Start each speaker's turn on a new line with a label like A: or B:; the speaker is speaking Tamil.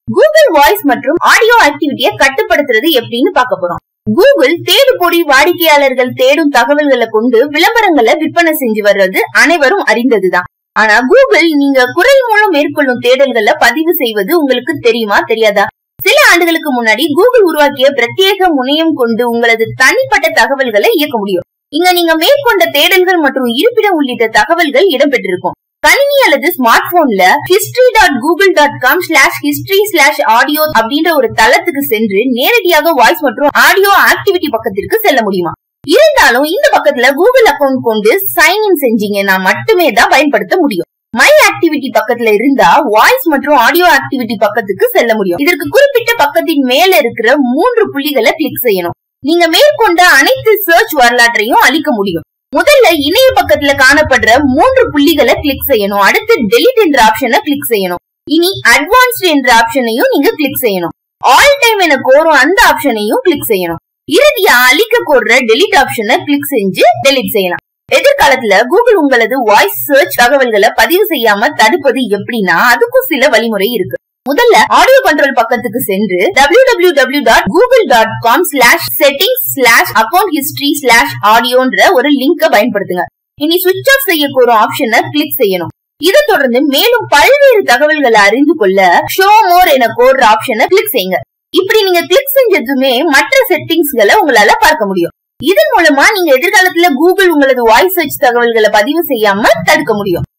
A: கூகுள் வாய்ஸ் மற்றும் ஆடியோ ஆக்டிவிட்டியை கட்டுப்படுத்துறது எப்படின்னு பார்க்க போறோம் கூகுள் தேடுபொறி வாடிக்கையாளர்கள் தேடும் தகவல்களை கொண்டு விளம்பரங்களை விற்பனை செஞ்சு வர்றது அனைவரும் அறிந்ததுதான் ஆனா கூகுள் நீங்க குரல் மூலம் மேற்கொள்ளும் தேடல்களை பதிவு செய்வது உங்களுக்கு தெரியுமா தெரியாதா சில ஆண்டுகளுக்கு முன்னாடி கூகுள் உருவாக்கிய பிரத்யேக முனையம் கொண்டு உங்களது தனிப்பட்ட தகவல்களை இயக்க முடியும் இங்க நீங்க மேற்கொண்ட தேடல்கள் மற்றும் இருப்பிடம் உள்ளிட்ட தகவல்கள் இடம்பெற்றிருக்கும் கணினி அல்லது ஸ்மார்ட் போன்ல history dot Google dot com slash history slash audio அப்படின்ற ஒரு தளத்துக்கு சென்று நேரடியாக வாய்ஸ் மற்றும் ஆடியோ ஆக்டிவிட்டி பக்கத்திற்கு செல்ல முடியுமா இருந்தாலும் இந்த பக்கத்துல கூகுள் அக்கவுண்ட் கொண்டு சைன் இன் செஞ்சீங்கன்னா மட்டுமே தான் பயன்படுத்த முடியும் மை ஆக்டிவிட்டி பக்கத்துல இருந்தா வாய்ஸ் மற்றும் ஆடியோ ஆக்டிவிட்டி பக்கத்துக்கு செல்ல முடியும் இதற்கு குறிப்பிட்ட பக்கத்தின் மேல இருக்கிற மூன்று புள்ளிகளை கிளிக் செய்யணும் நீங்க மேற்கொண்ட அனைத்து சர்ச் வரலாற்றையும் அளிக்க முடியும் முதல்ல இணைய பக்கத்துல காணப்படுற மூன்று புள்ளிகளை கிளிக் செய்யணும் அடுத்து டெலிட் என்ற ஆப்ஷனை கிளிக் செய்யணும் இனி அட்வான்ஸ்ட் என்ற ஆப்ஷனையும் நீங்க கிளிக் செய்யணும் ஆல் டைம் என கோரும் அந்த ஆப்ஷனையும் கிளிக் செய்யணும் இறுதியா அழிக்க கோர்ற டெலிட் ஆப்ஷனை கிளிக் செஞ்சு டெலிட் செய்யலாம் எதிர்காலத்துல கூகுள் உங்களது வாய்ஸ் சர்ச் தகவல்களை பதிவு செய்யாம தடுப்பது எப்படின்னா அதுக்கும் சில வழிமுறை இருக்கு முதல்ல ஆடியோ கண்ட்ரோல் பக்கத்துக்கு சென்று W W W dot Google dot com slash setting slash account history slash ஆடியோன்ற ஒரு லிங்கை பயன்படுத்துங்க இனி சுவிட்ச் ஆஃப் செய்ய கோரும் ஆப்ஷனை கிளிக் செய்யணும் இதை தொடர்ந்து மேலும் பல்வேறு தகவல்களை அறிந்து கொள்ள ஷோ மோர் என கோர்ற ஆப்ஷனை கிளிக் செய்யுங்க இப்படி நீங்க கிளிக் செஞ்சதுமே மற்ற செட்டிங்ஸ்களை உங்களால பார்க்க முடியும் இதன் மூலமா நீங்க எதிர்காலத்துல கூகுள் உங்களது வாய்ஸ் சர்ச் தகவல்களை பதிவு செய்யாம தடுக்க முடியும்